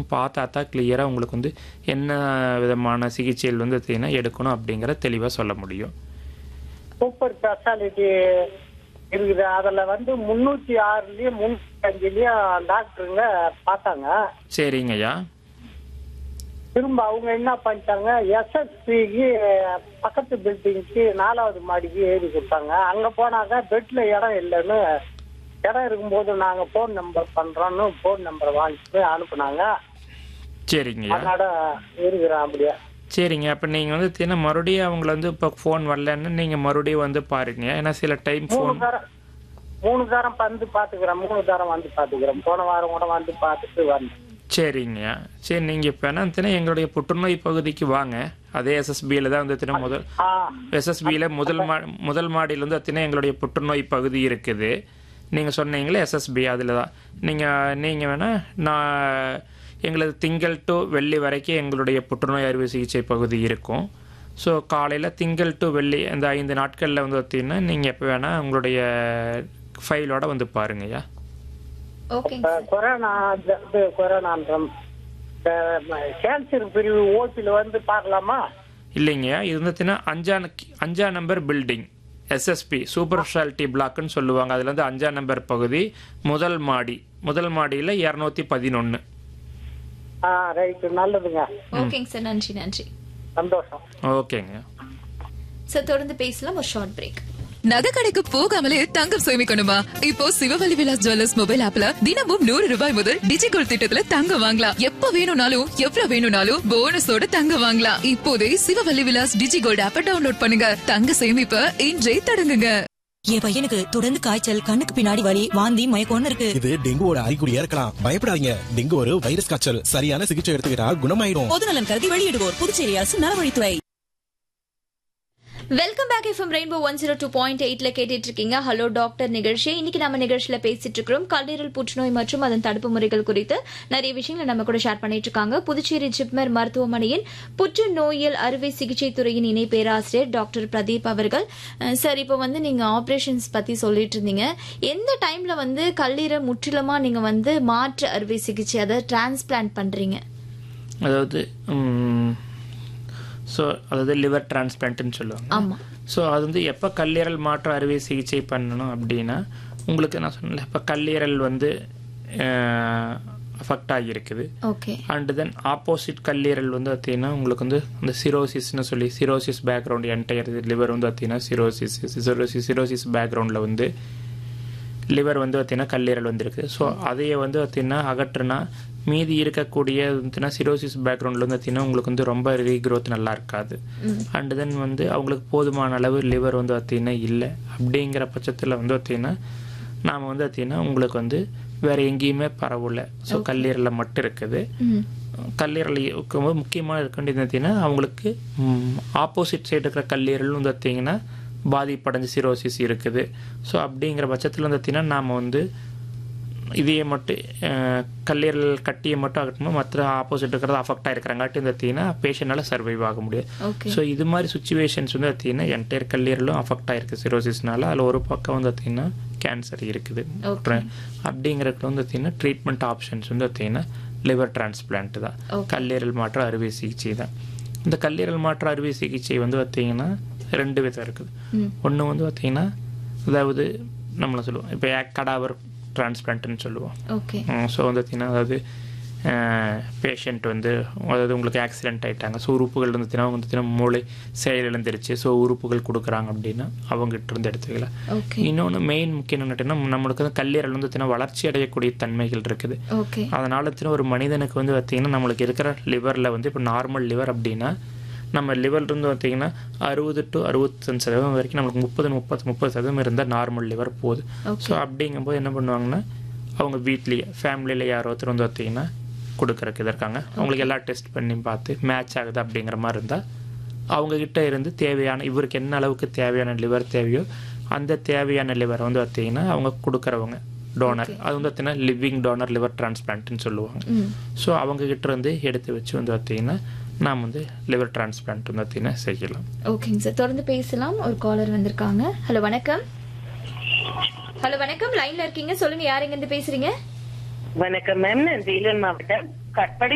பார்த்தா தான் கிளியராக உங்களுக்கு வந்து என்ன விதமான சிகிச்சைகள் வந்து பார்த்தீங்கன்னா எடுக்கணும் அப்படிங்கிற தெளிவாக சொல்ல முடியும் சூப்பர் ஸ்பெஷாலிட்டி இருக்குது அதுல வந்து முன்னூத்தி ஆறுலயும் முன்னூத்தி அஞ்சுலயும் டாக்டருங்க பார்த்தாங்க சரிங்க ஐயா திரும்ப அவங்க என்ன பண்ணிட்டாங்க எஸ்எஸ்பிக்கு பக்கத்து பில்டிங்க்கு நாலாவது மாடிக்கு எழுதி கொடுத்தாங்க அங்க போனாக்க பெட்ல இடம் இல்லைன்னு இடம் இருக்கும்போது நாங்க போன் நம்பர் பண்றோம்னு போன் நம்பர் வாங்கிட்டு அனுப்புனாங்க சரிங்க ஐயா அதனால இருக்கிறேன் அப்படியே சரிங்க அப்போ நீங்கள் வந்து பார்த்தீங்கன்னா மறுபடியும் அவங்கள வந்து இப்போ ஃபோன் வரலன்னு நீங்கள் மறுபடியும் வந்து பாருங்க ஏன்னா சில டைம் மூணு ஃபோன் தரம் மூணு தரம் வந்து பாத்துக்கிறேன் மூணு தரம் வந்து பாத்துக்கிறேன் போன வாரம் கூட வந்து பார்த்துட்டு வந்தேன் சரிங்க சரி நீங்கள் இப்போ என்ன பார்த்தீங்கன்னா எங்களுடைய புற்றுநோய் பகுதிக்கு வாங்க அதே எஸ்எஸ்பியில் தான் வந்து பார்த்தீங்கன்னா முதல் ஆ எஸ்எஸ்பியில் முதல் மா முதல் மாடியில் வந்து பார்த்தீங்கன்னா எங்களுடைய புற்றுநோய் பகுதி இருக்குது நீங்கள் சொன்னீங்களே எஸ்எஸ்பி அதில் தான் நீங்கள் நீங்கள் வேணால் நான் எங்களது திங்கள் டு வெள்ளி வரைக்கும் எங்களுடைய புற்றுநோய் அறுவை சிகிச்சை பகுதி இருக்கும் ஸோ காலையில் திங்கள் டு வெள்ளி அந்த ஐந்து நாட்களில் வந்து பார்த்தீங்கன்னா நீங்கள் எப்போ வேணால் உங்களுடைய ஃபைலோட வந்து பாருங்கய்யா ஓகேங்க இப்ப கொரோனா இது- இது கொரோனான்ற கேன்சர் பிரிவு ஓபில வந்து பார்க்கலாமா இல்லைங்க இது வந்து பார்த்தீங்கன்னா அஞ்சா அஞ்சா number building SSP super speciality பிளாக்னு சொல்லுவாங்க அதுல இருந்து அஞ்சா நம்பர் பகுதி முதல் மாடி முதல் மாடியில் இரநூத்தி பதினொன்று ஆ ரைட் நல்லதுங்க ஓகேங்க சார் நன்றி நன்றி சந்தோஷம் ஓகேங்க சார் தொடர்ந்து பேசலாம் ஒரு ஷார்ட் பிரேக் நகை கடைக்கு போகாமலே தங்கம் சேமிக்கணுமா இப்போ சிவவலி விலாஸ் ஜுவல்லர்ஸ் மொபைல் ஆப்ல தினமும் நூறு ரூபாய் முதல் டிஜிகோல் திட்டத்துல தங்கம் வாங்கலாம் எப்ப வேணும்னாலும் எவ்வளவு வேணும்னாலும் போனஸோட தங்கம் வாங்கலாம் இப்போதே சிவவல்லி விலாஸ் டிஜிகோல்ட் ஆப்ப டவுன்லோட் பண்ணுங்க தங்க சேமிப்ப இன்றே தொடங்குங்க என் பையனுக்கு தொடர்ந்து காய்ச்சல் கண்ணுக்கு பின்னாடி வலி வாந்தி மயக்கம்னு இருக்கு இது டெங்குவோட அறிகுறியா இருக்கலாம் பயப்படாதீங்க டெங்கு ஒரு வைரஸ் காய்ச்சல் சரியான சிகிச்சை எடுத்துக்கிட்டா குணமாயிடும் பொதுநலன் கருதி வெளியிடுவோர் புதுச்சேரி அரசு நலவழித்துறை welcome back FM rainbow one zero two point எயிட்ல கேட்டுட்டு இருக்கீங்க ஹலோ டாக்டர் நிகழ்ச்சி இன்னைக்கு நம்ம நிகழ்ச்சியில பேசிட்டு இருக்கிறோம் கல்லீரல் புற்றுநோய் மற்றும் அதன் தடுப்பு முறைகள் குறித்து நிறைய விஷயங்களை நம்ம கூட ஷேர் பண்ணிட்டு இருக்காங்க புதுச்சேரி ஜிப்மர் மருத்துவமனையின் புற்றுநோயியல் அறுவை சிகிச்சை துறையின் இணை பேராசிரியர் டாக்டர் பிரதீப் அவர்கள் அஹ், சார் இப்போ வந்து நீங்க ஆபரேஷன்ஸ் பத்தி சொல்லிட்டு இருந்தீங்க எந்த டைம்ல வந்து கல்லீரல் முற்றிலுமா நீங்க வந்து மாற்று அறுவை சிகிச்சை அதை டிரான்ஸ்பிளான்ட் பண்றீங்க அதாவது ஸோ அதாவது லிவர் டிரான்ஸ்பிளான்ட்னு சொல்லுவாங்க ஆமா ஸோ அது வந்து எப்போ கல்லீரல் மாற்று அறுவை சிகிச்சை பண்ணணும் அப்படின்னா உங்களுக்கு நான் சொன்னேன் இப்போ கல்லீரல் வந்து அஃபெக்ட் ஆகியிருக்குது ஓகே அண்ட் தென் ஆப்போசிட் கல்லீரல் வந்து பார்த்தீங்கன்னா உங்களுக்கு வந்து அந்த சிரோசிஸ்னு சொல்லி சிரோசிஸ் பேக்ரவுண்ட் என்டையர் லிவர் வந்து பார்த்தீங்கன்னா சிரோசிஸ் சிரோசிஸ் சிரோசிஸ் பேக்ரவுண்டில் வந்து லிவர் வந்து பார்த்தீங்கன்னா கல்லீரல் வந்திருக்கு ஸோ அதையே வந்து பார்த்தீங்கன்னா அகற்றுனா மீதி இருக்கக்கூடிய வந்துன்னா சிரோசிஸ் பேக்ரவுண்டில் வந்து பார்த்தீங்கன்னா உங்களுக்கு வந்து ரொம்ப ரீக்ரோத் நல்லா இருக்காது அண்ட் தென் வந்து அவங்களுக்கு போதுமான அளவு லிவர் வந்து பார்த்தீங்கன்னா இல்லை அப்படிங்கிற பட்சத்தில் வந்து பார்த்தீங்கன்னா நாம் வந்து பார்த்தீங்கன்னா உங்களுக்கு வந்து வேற எங்கேயுமே பரவல ஸோ கல்லீரலில் மட்டும் இருக்குது கல்லீரல் இருக்கும்போது முக்கியமாக இருக்க வேண்டியது பார்த்தீங்கன்னா அவங்களுக்கு ஆப்போசிட் சைடு இருக்கிற கல்லீரல் வந்து பார்த்தீங்கன்னா பாதிப்படைஞ்ச சிரோசிஸ் இருக்குது ஸோ அப்படிங்கிற பட்சத்தில் வந்து பார்த்தீங்கன்னா நாம் வந்து இதையே மட்டும் அஹ், கல்லீரல் கட்டியை மட்டும் அகட்டணும் மற்ற ஆப்போசிட் இருக்கிறது அஃபெக்ட் ஆகிருக்கிறங்காட்டி வந்து பார்த்தீங்கன்னா பேஷண்டால சர்வைவ் ஆக முடியாது ஓகே ஸோ இது மாதிரி சுச்சுவேஷன்ஸ் வந்து பார்த்தீங்கன்னா என்டையர் கல்லீரலும் அஃபெக்ட் ஆயிருக்கு சிரோசிஸ்னால அதில் ஒரு பக்கம் வந்து பார்த்தீங்கன்னா கேன்சர் இருக்குது Okay. அப்படிங்கிறதுல வந்து பார்த்தீங்கன்னா ட்ரீட்மெண்ட் ஆப்ஷன்ஸ் வந்து பார்த்தீங்கன்னா லிவர் டிரான்ஸ்பிளான்ட் தான் Okay. கல்லீரல் மாற்று அறுவை சிகிச்சை தான் இந்த கல்லீரல் மாற்று அறுவை சிகிச்சை வந்து பார்த்தீங்கன்னா ரெண்டு விதம் இருக்குது ஒன்று வந்து பார்த்தீங்கன்னா அதாவது நம்மள சொல்லுவோம் இப்போ கடாவர் டிரான்ஸ்பிளான்ட்னு சொல்லுவோம் ஓகே ஸோ வந்து பார்த்தீங்கன்னா அதாவது பேஷண்ட் வந்து அதாவது உங்களுக்கு ஆக்சிடென்ட் ஆயிட்டாங்க ஸோ உறுப்புகள் வந்து பார்த்தீங்கன்னா வந்து பார்த்தீங்கன்னா மூளை செயலிழந்துருச்சு ஸோ உறுப்புகள் கொடுக்குறாங்க அப்படின்னா அவங்ககிட்ட இருந்து எடுத்துக்கலாம் ஓகே இன்னொன்று மெயின் முக்கியம் என்னட்டுன்னா நம்மளுக்கு வந்து கல்லீரல் வந்து பார்த்தீங்கன்னா வளர்ச்சி அடையக்கூடிய தன்மைகள் இருக்குது ஓகே அதனால பார்த்தீங்கன்னா ஒரு மனிதனுக்கு வந்து பார்த்தீங்கன்னா நம்மளுக்கு இருக்கிற லிவரில் வந்து இப்போ நார்மல் லிவர் அப்படின்னா நம்ம லிவர் இருந்து பார்த்தீங்கன்னா அறுபது டு அறுபத்தஞ்சு சதவீதம் வரைக்கும் நம்மளுக்கு முப்பது முப்பது முப்பது சதவீதம் இருந்தால் நார்மல் லிவர் போகுது ஸோ அப்படிங்கும்போது என்ன பண்ணுவாங்கன்னா அவங்க வீட்லேயே ஃபேமிலியில் யாரோ ஒருத்தர் வந்து பார்த்தீங்கன்னா கொடுக்குறக்கு இது இருக்காங்க அவங்களுக்கு எல்லாம் டெஸ்ட் பண்ணி பார்த்து மேட்ச் ஆகுது அப்படிங்கிற மாதிரி இருந்தால் அவங்க கிட்ட இருந்து தேவையான இவருக்கு என்ன அளவுக்கு தேவையான லிவர் தேவையோ அந்த தேவையான லிவரை வந்து பார்த்தீங்கன்னா அவங்க கொடுக்குறவங்க டோனர் அது வந்து பார்த்தீங்கன்னா லிவிங் டோனர் லிவர் டிரான்ஸ்பிளான்ட்னு சொல்லுவாங்க ஸோ அவங்க கிட்ட இருந்து எடுத்து வச்சு வந்து பார்த்தீங்கன்னா நாம் வந்து லிவர் டிரான்ஸ்பிளான்ட் வந்து பார்த்தீங்கன்னா செய்யலாம் ஓகேங்க சார் தொடர்ந்து பேசலாம் ஒரு காலர் வந்திருக்காங்க ஹலோ வணக்கம் ஹலோ வணக்கம் லைன்ல இருக்கீங்க சொல்லுங்க யார் எங்க இருந்து பேசுறீங்க வணக்கம் மேம் நான் வேலூர் மாவட்டம் கட்படி